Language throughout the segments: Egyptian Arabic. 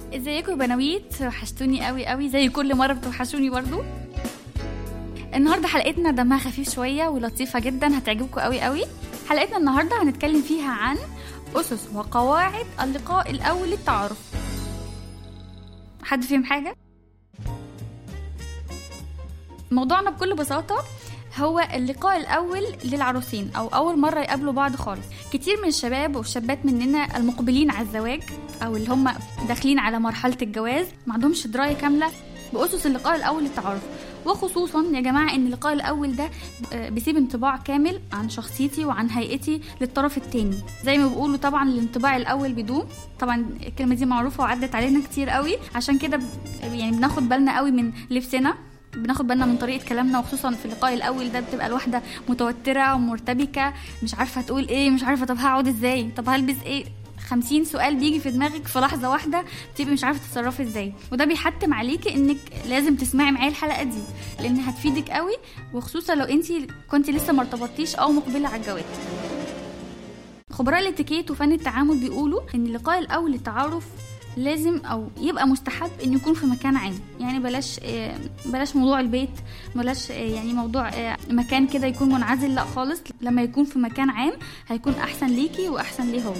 ازيكم يا بناويت وحشتوني قوي قوي زي كل مره بتوحشوني برضو النهارده حلقتنا دمها خفيف شويه ولطيفه جدا هتعجبكم قوي قوي حلقتنا النهارده هنتكلم فيها عن اسس وقواعد اللقاء الاول للتعارف حد فيهم حاجه موضوعنا بكل بساطه هو اللقاء الأول للعروسين أو أول مرة يقابلوا بعض خالص كتير من الشباب والشابات مننا المقبلين على الزواج أو اللي هم داخلين على مرحلة الجواز ما عندهمش دراية كاملة بأسس اللقاء الأول للتعارف وخصوصا يا جماعة إن اللقاء الأول ده بيسيب انطباع كامل عن شخصيتي وعن هيئتي للطرف التاني زي ما بيقولوا طبعا الانطباع الأول بيدوم طبعا الكلمة دي معروفة وعدت علينا كتير قوي عشان كده يعني بناخد بالنا قوي من لبسنا بناخد بالنا من طريقه كلامنا وخصوصا في اللقاء الاول ده بتبقى الواحده متوتره ومرتبكه مش عارفه تقول ايه مش عارفه طب هقعد ازاي طب هلبس ايه خمسين سؤال بيجي في دماغك في لحظه واحده بتبقي مش عارفه تتصرفي ازاي وده بيحتم عليكي انك لازم تسمعي معايا الحلقه دي لان هتفيدك قوي وخصوصا لو انت كنت لسه ما ارتبطتيش او مقبله على الجواز خبراء الاتيكيت وفن التعامل بيقولوا ان اللقاء الاول للتعارف لازم او يبقى مستحب ان يكون في مكان عام يعني بلاش بلاش موضوع البيت بلاش يعني موضوع مكان كده يكون منعزل لا خالص لما يكون في مكان عام هيكون احسن ليكي واحسن ليه هو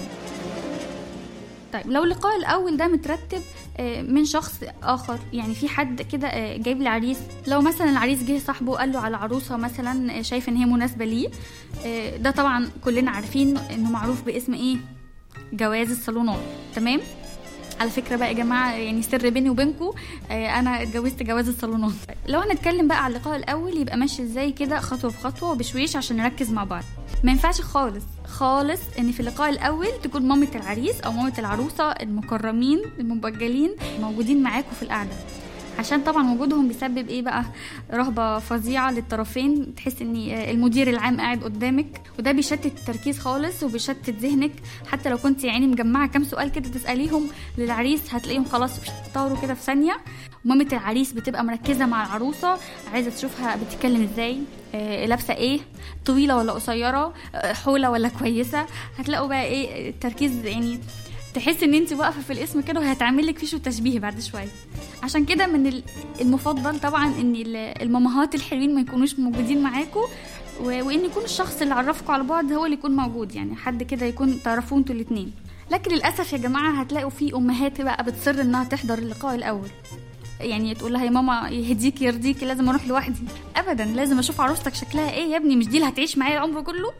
طيب لو اللقاء الاول ده مترتب من شخص اخر يعني في حد كده جايب لي عريس لو مثلا العريس جه صاحبه قال له على عروسه مثلا شايف ان هي مناسبه ليه ده طبعا كلنا عارفين انه معروف باسم ايه جواز الصالونات تمام على فكره بقى يا جماعه يعني سر بيني وبينكم انا اتجوزت جواز الصالونات لو هنتكلم بقى على اللقاء الاول يبقى ماشي ازاي كده خطوه بخطوه وبشويش عشان نركز مع بعض ما ينفعش خالص خالص ان في اللقاء الاول تكون مامه العريس او مامه العروسه المكرمين المبجلين موجودين معاكم في القعده عشان طبعا وجودهم بيسبب ايه بقى رهبه فظيعه للطرفين تحس ان المدير العام قاعد قدامك وده بيشتت التركيز خالص وبيشتت ذهنك حتى لو كنت يعني مجمعه كام سؤال كده تساليهم للعريس هتلاقيهم خلاص طاروا كده في ثانيه ومامة العريس بتبقى مركزه مع العروسه عايزه تشوفها بتتكلم ازاي آه لابسه ايه طويله ولا قصيره آه حوله ولا كويسه هتلاقوا بقى ايه التركيز يعني تحس ان انت واقفه في الاسم كده وهتعمل لك فيش تشبيه بعد شويه عشان كده من المفضل طبعا ان المامهات الحلوين ما يكونوش موجودين معاكم وان يكون الشخص اللي عرفكم على بعض هو اللي يكون موجود يعني حد كده يكون تعرفوه انتوا الاثنين لكن للاسف يا جماعه هتلاقوا في امهات بقى بتصر انها تحضر اللقاء الاول يعني تقول لها يا ماما يهديكي يرضيكي لازم اروح لوحدي ابدا لازم اشوف عروستك شكلها ايه يا ابني مش دي اللي هتعيش معايا العمر كله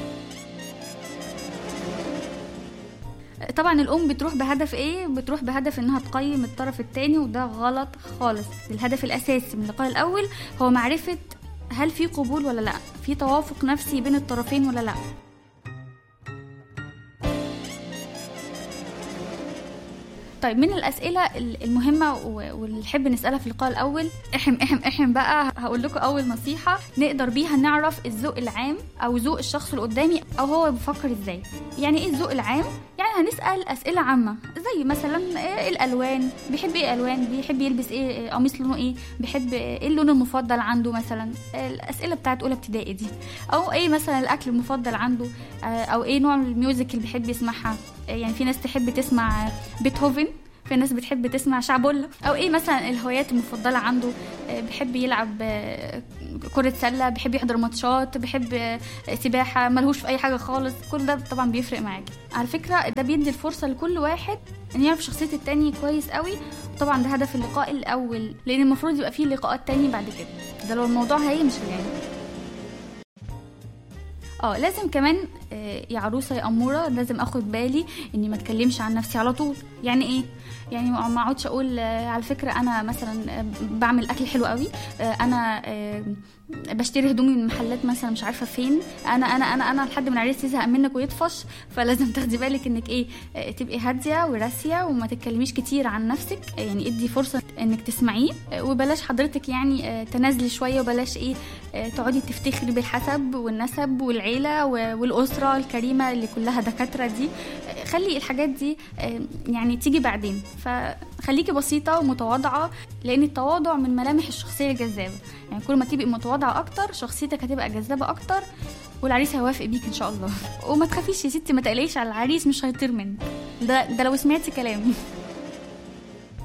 طبعا الام بتروح بهدف ايه بتروح بهدف انها تقيم الطرف التاني وده غلط خالص الهدف الاساسي من اللقاء الاول هو معرفه هل في قبول ولا لا في توافق نفسي بين الطرفين ولا لا طيب من الاسئله المهمه واللي نحب نسالها في اللقاء الاول احم احم احم بقى هقول لكم اول نصيحه نقدر بيها نعرف الذوق العام او ذوق الشخص اللي قدامي او هو بيفكر ازاي يعني ايه الذوق العام يعني هنسال اسئله عامه زي مثلا إيه الالوان بيحب ايه الوان بيحب يلبس ايه قميص لونه ايه بيحب ايه اللون المفضل عنده مثلا الاسئله بتاعت اولى ابتدائي دي او ايه مثلا الاكل المفضل عنده او ايه نوع الميوزك اللي بيحب يسمعها يعني في ناس تحب تسمع بيتهوفن في ناس بتحب تسمع شعبولة او ايه مثلا الهوايات المفضله عنده بيحب يلعب كرة سلة بيحب يحضر ماتشات بيحب سباحة ملهوش في أي حاجة خالص كل ده طبعا بيفرق معاكي على فكرة ده بيدي الفرصة لكل واحد إن يعرف شخصية التاني كويس قوي طبعا ده هدف اللقاء الأول لأن المفروض يبقى فيه لقاءات تاني بعد كده ده لو الموضوع هيمشي يعني اه لازم كمان يا عروسه يا اموره لازم اخد بالي اني ما اتكلمش عن نفسي على طول يعني ايه يعني ما اقعدش اقول على فكره انا مثلا بعمل اكل حلو قوي انا بشتري هدومي من محلات مثلا مش عارفه فين انا انا انا انا لحد ما العريس يزهق منك ويطفش فلازم تاخدي بالك انك ايه تبقي هاديه وراسيه وما تتكلميش كتير عن نفسك يعني ادي فرصه انك تسمعيه وبلاش حضرتك يعني تنازلي شويه وبلاش ايه تقعدي تفتخري بالحسب والنسب والعيله والاسره الكريمه اللي كلها دكاتره دي خلي الحاجات دي يعني تيجي بعدين فخليكي بسيطه ومتواضعه لان التواضع من ملامح الشخصيه الجذابه يعني كل ما تبقي متواضعه اكتر شخصيتك هتبقى جذابه اكتر والعريس هيوافق بيك ان شاء الله وما تخافيش يا ستي ما تقلقيش على العريس مش هيطير منك ده ده لو سمعتي كلامي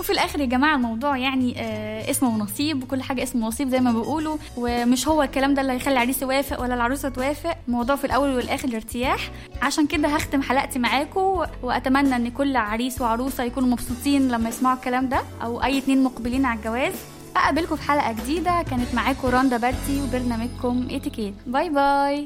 وفي الاخر يا جماعه الموضوع يعني آه اسمه نصيب وكل حاجه اسمه نصيب زي ما بيقولوا ومش هو الكلام ده اللي هيخلي العريس يوافق ولا العروسه توافق الموضوع في الاول والاخر الارتياح عشان كده هختم حلقتي معاكم واتمنى ان كل عريس وعروسه يكونوا مبسوطين لما يسمعوا الكلام ده او اي اتنين مقبلين على الجواز اقابلكم في حلقه جديده كانت معاكم راندا بارتي وبرنامجكم اتيكيت باي باي